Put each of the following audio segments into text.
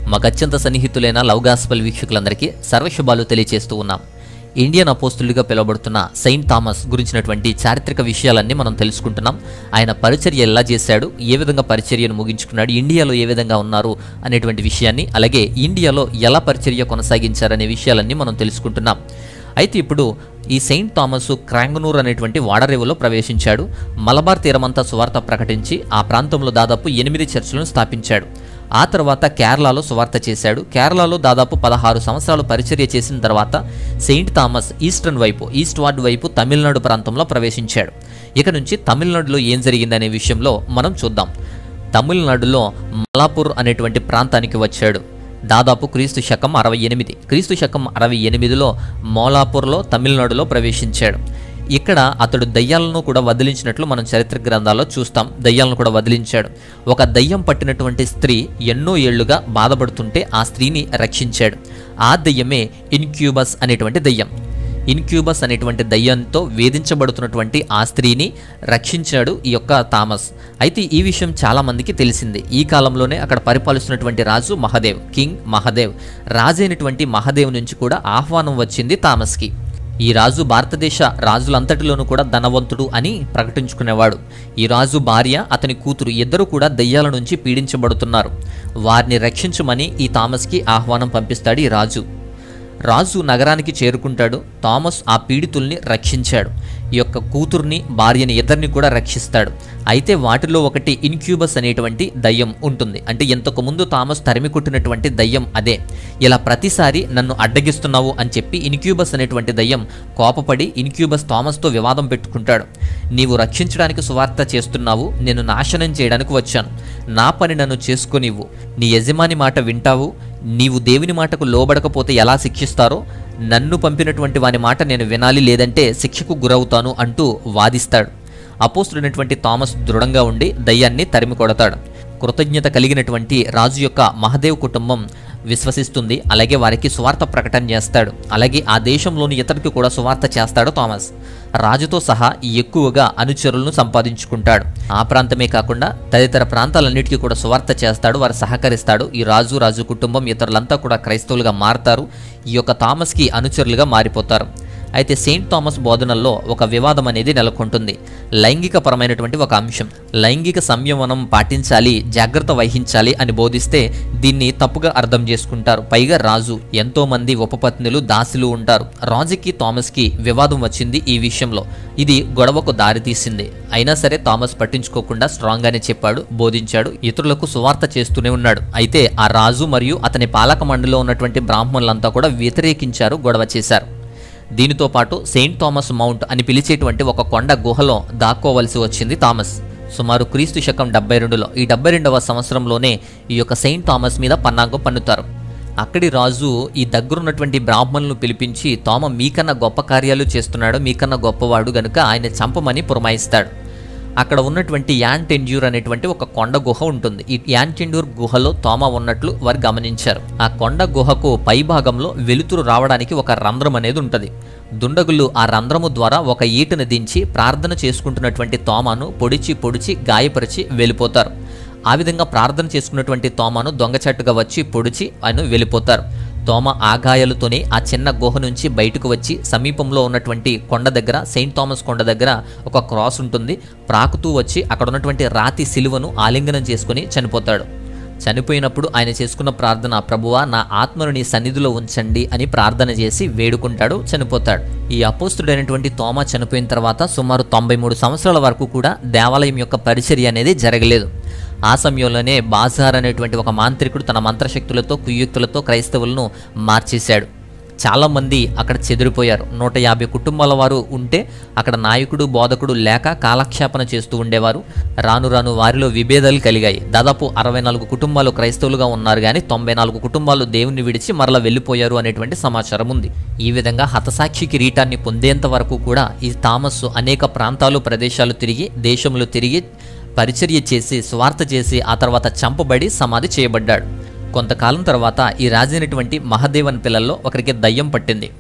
మాకు అత్యంత సన్నిహితులైన love gospel వీక్షకులందరికీ సర్వశుభాలు తెలియజేస్తూ ఉన్నాం ఇండియన్ అపోస్తులుగా పిలువబడుతున్న సెయింట్ థామస్ గురించినటువంటి చారిత్రక విషయాలన్నీ మనం తెలుసుకుంటున్నాం ఆయన పరిచర్య ఎలా చేశాడు ఏ విధంగా పరిచర్యను ముగించుకున్నాడు ఇండియాలో ఏ విధంగా ఉన్నారు అనేటువంటి విషయాన్ని అలాగే ఇండియాలో ఎలా పరిచర్య కొనసాగించారనే విషయాలన్నీ మనం తెలుసుకుంటున్నాం అయితే ఇప్పుడు ఈ సెయింట్ థామస్ క్రాంగనూర్ అనేటువంటి వాడరేవులో ప్రవేశించాడు మలబార్ తీరమంతా సువార్త ప్రకటించి ఆ ప్రాంతంలో దాదాపు ఎనిమిది చర్చిలను స్థాపించాడు ఆ తర్వాత కేరళలో సువార్త చేశాడు కేరళలో దాదాపు పదహారు సంవత్సరాలు పరిచర్య చేసిన తర్వాత సెయింట్ థామస్ ఈస్టర్న్ వైపు ఈస్ట్ వార్డ్ వైపు తమిళనాడు ప్రాంతంలో ప్రవేశించాడు ఇక నుంచి తమిళనాడులో ఏం జరిగిందనే విషయంలో మనం చూద్దాం తమిళనాడులో మలాపూర్ అనేటువంటి ప్రాంతానికి వచ్చాడు దాదాపు క్రీస్తు శకం అరవై ఎనిమిది క్రీస్తు శకం అరవై ఎనిమిదిలో మోలాపూర్లో తమిళనాడులో ప్రవేశించాడు ఇక్కడ అతడు దయ్యాలను కూడా వదిలించినట్లు మనం చరిత్ర గ్రంథాల్లో చూస్తాం దయ్యాలను కూడా వదిలించాడు ఒక దయ్యం పట్టినటువంటి స్త్రీ ఎన్నో ఏళ్లుగా బాధపడుతుంటే ఆ స్త్రీని రక్షించాడు ఆ దయ్యమే ఇన్క్యూబస్ అనేటువంటి దయ్యం ఇన్క్యూబస్ అనేటువంటి దయ్యంతో వేధించబడుతున్నటువంటి ఆ స్త్రీని రక్షించాడు ఈ యొక్క థామస్ అయితే ఈ విషయం చాలా మందికి తెలిసింది ఈ కాలంలోనే అక్కడ పరిపాలిస్తున్నటువంటి రాజు మహదేవ్ కింగ్ మహదేవ్ రాజు అయినటువంటి మహదేవ్ నుంచి కూడా ఆహ్వానం వచ్చింది థామస్కి ఈ రాజు భారతదేశ రాజులంతటిలోనూ కూడా ధనవంతుడు అని ప్రకటించుకునేవాడు ఈ రాజు భార్య అతని కూతురు ఇద్దరు కూడా దయ్యాల నుంచి పీడించబడుతున్నారు వారిని రక్షించమని ఈ థామస్కి ఆహ్వానం పంపిస్తాడు ఈ రాజు రాజు నగరానికి చేరుకుంటాడు థామస్ ఆ పీడితుల్ని రక్షించాడు ఈ యొక్క కూతుర్ని భార్యని ఇద్దరిని కూడా రక్షిస్తాడు అయితే వాటిలో ఒకటి ఇన్క్యూబస్ అనేటువంటి దయ్యం ఉంటుంది అంటే ఇంతకు ముందు థామస్ తరిమి కొట్టినటువంటి దయ్యం అదే ఇలా ప్రతిసారి నన్ను అడ్డగిస్తున్నావు అని చెప్పి ఇన్క్యూబస్ అనేటువంటి దయ్యం కోపపడి ఇన్క్యూబస్ థామస్తో వివాదం పెట్టుకుంటాడు నీవు రక్షించడానికి సువార్త చేస్తున్నావు నేను నాశనం చేయడానికి వచ్చాను నా పని నన్ను చేసుకొనివ్వు నీ యజమాని మాట వింటావు నీవు దేవుని మాటకు లోబడకపోతే ఎలా శిక్షిస్తారో నన్ను పంపినటువంటి వాని మాట నేను వినాలి లేదంటే శిక్షకు గురవుతాను అంటూ వాదిస్తాడు అపోస్తుడైనటువంటి థామస్ దృఢంగా ఉండి దయ్యాన్ని తరిమి కొడతాడు కృతజ్ఞత కలిగినటువంటి రాజు యొక్క మహదేవ్ కుటుంబం విశ్వసిస్తుంది అలాగే వారికి సువార్త ప్రకటన చేస్తాడు అలాగే ఆ దేశంలోని ఇతరులకు కూడా సువార్త చేస్తాడు థామస్ రాజుతో సహా ఎక్కువగా అనుచరులను సంపాదించుకుంటాడు ఆ ప్రాంతమే కాకుండా తదితర ప్రాంతాలన్నిటికీ కూడా సువార్త చేస్తాడు వారు సహకరిస్తాడు ఈ రాజు రాజు కుటుంబం ఇతరులంతా కూడా క్రైస్తవులుగా మారతారు ఈ యొక్క థామస్కి అనుచరులుగా మారిపోతారు అయితే సెయింట్ థామస్ బోధనల్లో ఒక వివాదం అనేది నెలకొంటుంది లైంగికపరమైనటువంటి ఒక అంశం లైంగిక సంయమనం పాటించాలి జాగ్రత్త వహించాలి అని బోధిస్తే దీన్ని తప్పుగా అర్థం చేసుకుంటారు పైగా రాజు ఎంతో మంది ఉపపత్నులు దాసులు ఉంటారు రాజుకి థామస్కి వివాదం వచ్చింది ఈ విషయంలో ఇది గొడవకు దారితీసింది అయినా సరే థామస్ పట్టించుకోకుండా స్ట్రాంగ్ గానే చెప్పాడు బోధించాడు ఇతరులకు సువార్త చేస్తూనే ఉన్నాడు అయితే ఆ రాజు మరియు అతని పాలక మండలిలో ఉన్నటువంటి బ్రాహ్మణులంతా కూడా వ్యతిరేకించారు గొడవ చేశారు దీనితో పాటు సెయింట్ థామస్ మౌంట్ అని పిలిచేటువంటి ఒక కొండ గుహలో దాక్కోవలసి వచ్చింది థామస్ సుమారు క్రీస్తు శకం డెబ్బై రెండులో ఈ డెబ్బై రెండవ సంవత్సరంలోనే ఈ యొక్క సెయింట్ థామస్ మీద పన్నాగం పన్నుతారు అక్కడి రాజు ఈ దగ్గరున్నటువంటి బ్రాహ్మణులను పిలిపించి తోమ మీకన్నా గొప్ప కార్యాలు చేస్తున్నాడు మీకన్నా గొప్పవాడు గనుక ఆయన చంపమని పురమాయిస్తాడు అక్కడ ఉన్నటువంటి యాంటెండ్యూర్ అనేటువంటి ఒక కొండ గుహ ఉంటుంది ఈ యాంటెండ్యూర్ గుహలో తోమ ఉన్నట్లు వారు గమనించారు ఆ కొండ గుహకు పైభాగంలో వెలుతురు రావడానికి ఒక రంధ్రం అనేది ఉంటుంది దుండగులు ఆ రంధ్రము ద్వారా ఒక ఈటను దించి ప్రార్థన చేసుకుంటున్నటువంటి తోమను పొడిచి పొడిచి గాయపరిచి వెళ్ళిపోతారు ఆ విధంగా ప్రార్థన చేసుకున్నటువంటి తోమను దొంగచట్టుగా వచ్చి పొడిచి ఆయన వెళ్ళిపోతారు తోమ ఆగాయాలతోనే ఆ చిన్న గుహ నుంచి బయటకు వచ్చి సమీపంలో ఉన్నటువంటి కొండ దగ్గర సెయింట్ థామస్ కొండ దగ్గర ఒక క్రాస్ ఉంటుంది ప్రాకుతూ వచ్చి అక్కడ ఉన్నటువంటి రాతి సిలువను ఆలింగనం చేసుకుని చనిపోతాడు చనిపోయినప్పుడు ఆయన చేసుకున్న ప్రార్థన ప్రభువా నా ఆత్మను నీ సన్నిధిలో ఉంచండి అని ప్రార్థన చేసి వేడుకుంటాడు చనిపోతాడు ఈ అపోస్తుడైనటువంటి తోమ చనిపోయిన తర్వాత సుమారు తొంభై మూడు సంవత్సరాల వరకు కూడా దేవాలయం యొక్క పరిచర్య అనేది జరగలేదు ఆ సమయంలోనే బాజార్ అనేటువంటి ఒక మాంత్రికుడు తన మంత్రశక్తులతో కుయుక్తులతో క్రైస్తవులను మార్చేశాడు చాలామంది అక్కడ చెదిరిపోయారు నూట యాభై కుటుంబాల వారు ఉంటే అక్కడ నాయకుడు బోధకుడు లేక కాలక్షేపణ చేస్తూ ఉండేవారు రాను రాను వారిలో విభేదాలు కలిగాయి దాదాపు అరవై నాలుగు కుటుంబాలు క్రైస్తవులుగా ఉన్నారు కానీ తొంభై నాలుగు కుటుంబాలు దేవుని విడిచి మరల వెళ్ళిపోయారు అనేటువంటి సమాచారం ఉంది ఈ విధంగా హతసాక్షి కిరీటాన్ని పొందేంత వరకు కూడా ఈ థామస్ అనేక ప్రాంతాలు ప్రదేశాలు తిరిగి దేశంలో తిరిగి పరిచర్య చేసి స్వార్థ చేసి ఆ తర్వాత చంపబడి సమాధి చేయబడ్డాడు కొంతకాలం తర్వాత ఈ రాజైనటువంటి మహదేవన్ పిల్లల్లో ఒకరికి దయ్యం పట్టింది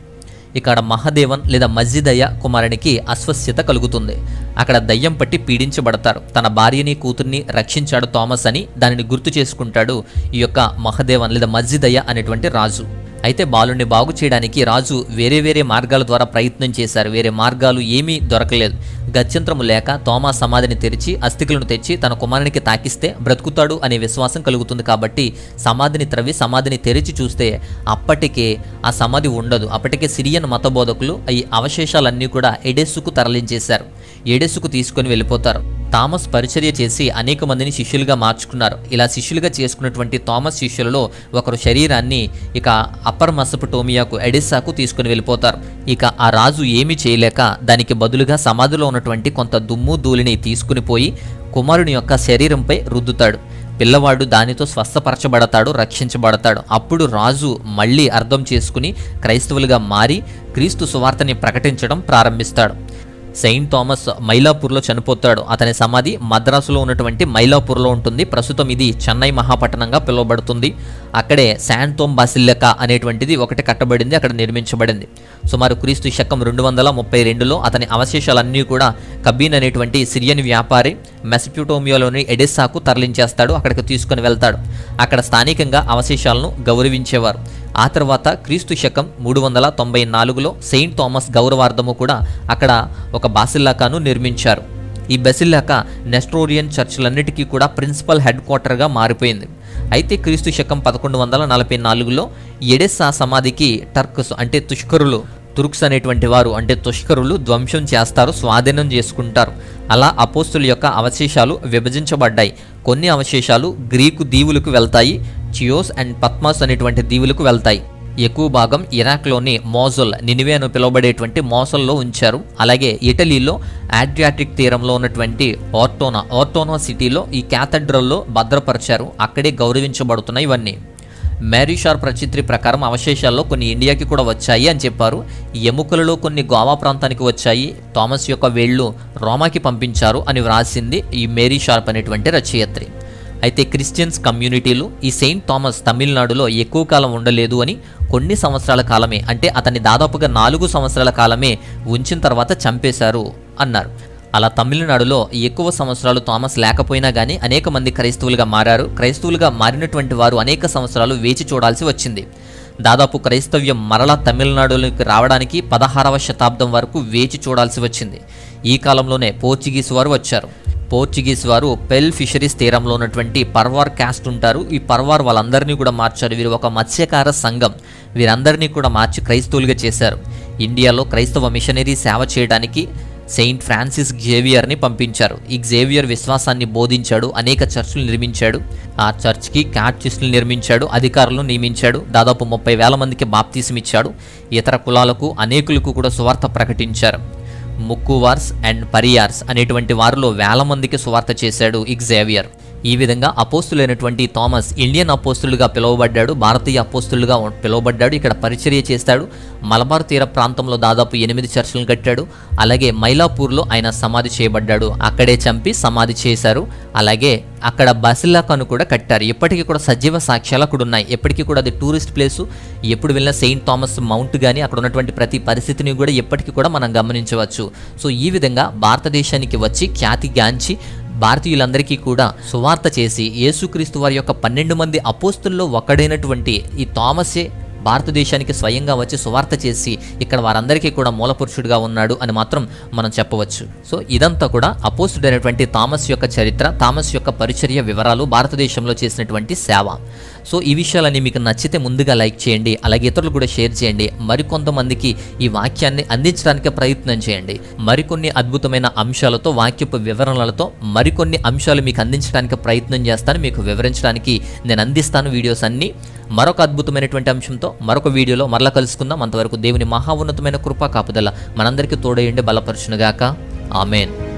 ఇక్కడ మహదేవన్ లేదా మజ్జిదయ్య కుమారునికి అస్వస్థ్యత కలుగుతుంది అక్కడ దయ్యం పట్టి పీడించబడతారు తన భార్యని కూతుర్ని రక్షించాడు థామస్ అని దానిని గుర్తు చేసుకుంటాడు ఈ యొక్క మహదేవన్ లేదా మజ్జిదయ్య అనేటువంటి రాజు అయితే బాలుని బాగు చేయడానికి రాజు వేరే వేరే మార్గాల ద్వారా ప్రయత్నం చేశారు వేరే మార్గాలు ఏమీ దొరకలేదు గత్యంతరము లేక తోమా సమాధిని తెరిచి అస్థికులను తెచ్చి తన కుమారునికి తాకిస్తే బ్రతుకుతాడు అనే విశ్వాసం కలుగుతుంది కాబట్టి సమాధిని త్రవ్వి సమాధిని తెరిచి చూస్తే అప్పటికే ఆ సమాధి ఉండదు అప్పటికే సిరియన్ మత బోధకులు ఈ అవశేషాలన్నీ కూడా ఎడెస్సుకు తరలించేశారు ఎడెస్సుకు తీసుకొని వెళ్ళిపోతారు థామస్ పరిచర్య చేసి అనేక మందిని శిష్యులుగా మార్చుకున్నారు ఇలా శిష్యులుగా చేసుకున్నటువంటి థామస్ శిష్యులలో ఒకరు శరీరాన్ని ఇక అప్పర్ మసపటోమియాకు ఎడిస్సాకు తీసుకుని వెళ్ళిపోతారు ఇక ఆ రాజు ఏమీ చేయలేక దానికి బదులుగా సమాధిలో ఉన్నటువంటి కొంత దుమ్ము ధూళిని తీసుకుని పోయి కుమారుని యొక్క శరీరంపై రుద్దుతాడు పిల్లవాడు దానితో స్వస్థపరచబడతాడు రక్షించబడతాడు అప్పుడు రాజు మళ్ళీ అర్థం చేసుకుని క్రైస్తవులుగా మారి క్రీస్తు సువార్తని ప్రకటించడం ప్రారంభిస్తాడు సెయింట్ థామస్ మైలాపూర్లో చనిపోతాడు అతని సమాధి మద్రాసులో ఉన్నటువంటి మైలాపూర్లో ఉంటుంది ప్రస్తుతం ఇది చెన్నై మహాపట్టణంగా పిలువబడుతుంది అక్కడే శాంతోమ్ బాసిల్లక అనేటువంటిది ఒకటి కట్టబడింది అక్కడ నిర్మించబడింది సుమారు క్రీస్తు శకం రెండు వందల ముప్పై రెండులో అతని అవశేషాలన్నీ కూడా కబీన్ అనేటువంటి సిరియన్ వ్యాపారి మెసప్యూటోమియాలోని ఎడెస్సాకు తరలించేస్తాడు అక్కడికి తీసుకుని వెళ్తాడు అక్కడ స్థానికంగా అవశేషాలను గౌరవించేవారు ఆ తర్వాత క్రీస్తు శకం మూడు వందల తొంభై నాలుగులో సెయింట్ థామస్ గౌరవార్థము కూడా అక్కడ ఒక బాసిల్లాకాను నిర్మించారు ఈ బెసిల్లాక నెస్ట్రోరియన్ చర్చిలన్నిటికీ కూడా ప్రిన్సిపల్ హెడ్ క్వార్టర్గా మారిపోయింది అయితే క్రీస్తు శకం పదకొండు వందల నలభై నాలుగులో ఎడెస్సా సమాధికి టర్క్స్ అంటే తుష్కరులు తుర్క్స్ అనేటువంటి వారు అంటే తుష్కరులు ధ్వంసం చేస్తారు స్వాధీనం చేసుకుంటారు అలా అపోస్తుల యొక్క అవశేషాలు విభజించబడ్డాయి కొన్ని అవశేషాలు గ్రీకు దీవులకు వెళ్తాయి చియోస్ అండ్ పద్మాస్ అనేటువంటి దీవులకు వెళ్తాయి ఎక్కువ భాగం ఇరాక్లోని మోజల్ నినివే అని పిలువబడేటువంటి మోసల్లో ఉంచారు అలాగే ఇటలీలో ఆడ్రియాటిక్ తీరంలో ఉన్నటువంటి ఓర్టోనా ఓర్టోనా సిటీలో ఈ క్యాథడ్రల్లో భద్రపరిచారు అక్కడే గౌరవించబడుతున్నాయి ఇవన్నీ మేరీషార్ ప్రచిత్రి ప్రకారం అవశేషాల్లో కొన్ని ఇండియాకి కూడా వచ్చాయి అని చెప్పారు ఎముకలలో కొన్ని గోవా ప్రాంతానికి వచ్చాయి థామస్ యొక్క వేళ్ళు రోమాకి పంపించారు అని వ్రాసింది ఈ మేరీ షార్ప్ అనేటువంటి రచయిత్రి అయితే క్రిస్టియన్స్ కమ్యూనిటీలు ఈ సెయింట్ థామస్ తమిళనాడులో ఎక్కువ కాలం ఉండలేదు అని కొన్ని సంవత్సరాల కాలమే అంటే అతన్ని దాదాపుగా నాలుగు సంవత్సరాల కాలమే ఉంచిన తర్వాత చంపేశారు అన్నారు అలా తమిళనాడులో ఎక్కువ సంవత్సరాలు థామస్ లేకపోయినా కానీ అనేక మంది క్రైస్తవులుగా మారారు క్రైస్తవులుగా మారినటువంటి వారు అనేక సంవత్సరాలు వేచి చూడాల్సి వచ్చింది దాదాపు క్రైస్తవ్యం మరలా తమిళనాడులోకి రావడానికి పదహారవ శతాబ్దం వరకు వేచి చూడాల్సి వచ్చింది ఈ కాలంలోనే పోర్చుగీస్ వారు వచ్చారు పోర్చుగీస్ వారు పెల్ ఫిషరీస్ తీరంలో ఉన్నటువంటి పర్వార్ క్యాస్ట్ ఉంటారు ఈ పర్వార్ వాళ్ళందరినీ కూడా మార్చారు వీరు ఒక మత్స్యకార సంఘం వీరందరినీ కూడా మార్చి క్రైస్తవులుగా చేశారు ఇండియాలో క్రైస్తవ మిషనరీ సేవ చేయడానికి సెయింట్ ఫ్రాన్సిస్ జేవియర్ని పంపించారు ఈ జేవియర్ విశ్వాసాన్ని బోధించాడు అనేక చర్చిలు నిర్మించాడు ఆ చర్చ్కి క్యాట్చిస్టులు నిర్మించాడు అధికారులను నియమించాడు దాదాపు ముప్పై వేల మందికి బాప్తీసం ఇచ్చాడు ఇతర కులాలకు అనేకులకు కూడా సువార్త ప్రకటించారు ముక్కువార్స్ అండ్ పరియార్స్ అనేటువంటి వారిలో వేల మందికి సువార్త చేశాడు ఇగ్జేవియర్ ఈ విధంగా అపోస్తులైనటువంటి థామస్ ఇండియన్ అపోస్తులుగా పిలువబడ్డాడు భారతీయ అపోస్తులుగా పిలువబడ్డాడు ఇక్కడ పరిచర్య చేస్తాడు మలబార్ తీర ప్రాంతంలో దాదాపు ఎనిమిది చర్చలను కట్టాడు అలాగే మైలాపూర్లో ఆయన సమాధి చేయబడ్డాడు అక్కడే చంపి సమాధి చేశారు అలాగే అక్కడ బసిల్లాకాను కూడా కట్టారు ఇప్పటికీ కూడా సజీవ సాక్ష్యాలు అక్కడ ఉన్నాయి ఎప్పటికీ కూడా అది టూరిస్ట్ ప్లేసు ఎప్పుడు వెళ్ళిన సెయింట్ థామస్ మౌంట్ కానీ అక్కడ ఉన్నటువంటి ప్రతి పరిస్థితిని కూడా ఎప్పటికీ కూడా మనం గమనించవచ్చు సో ఈ విధంగా భారతదేశానికి వచ్చి ఖ్యాతిగాంచి భారతీయులందరికీ కూడా సువార్త చేసి యేసుక్రీస్తు వారి యొక్క పన్నెండు మంది అపోస్తుల్లో ఒకడైనటువంటి ఈ థామసే భారతదేశానికి స్వయంగా వచ్చి సువార్త చేసి ఇక్కడ వారందరికీ కూడా మూలపురుషుడిగా ఉన్నాడు అని మాత్రం మనం చెప్పవచ్చు సో ఇదంతా కూడా అపోస్తుడైనటువంటి థామస్ యొక్క చరిత్ర థామస్ యొక్క పరిచర్య వివరాలు భారతదేశంలో చేసినటువంటి సేవ సో ఈ విషయాలన్నీ మీకు నచ్చితే ముందుగా లైక్ చేయండి అలాగే ఇతరులు కూడా షేర్ చేయండి మరికొంతమందికి ఈ వాక్యాన్ని అందించడానికి ప్రయత్నం చేయండి మరికొన్ని అద్భుతమైన అంశాలతో వాక్యపు వివరణలతో మరికొన్ని అంశాలు మీకు అందించడానికి ప్రయత్నం చేస్తాను మీకు వివరించడానికి నేను అందిస్తాను వీడియోస్ అన్నీ మరొక అద్భుతమైనటువంటి అంశంతో మరొక వీడియోలో మరలా కలుసుకుందాం అంతవరకు దేవుని మహా ఉన్నతమైన కృపా కాపుదల మనందరికీ తోడయండి బలపరచునుగాక ఆమెన్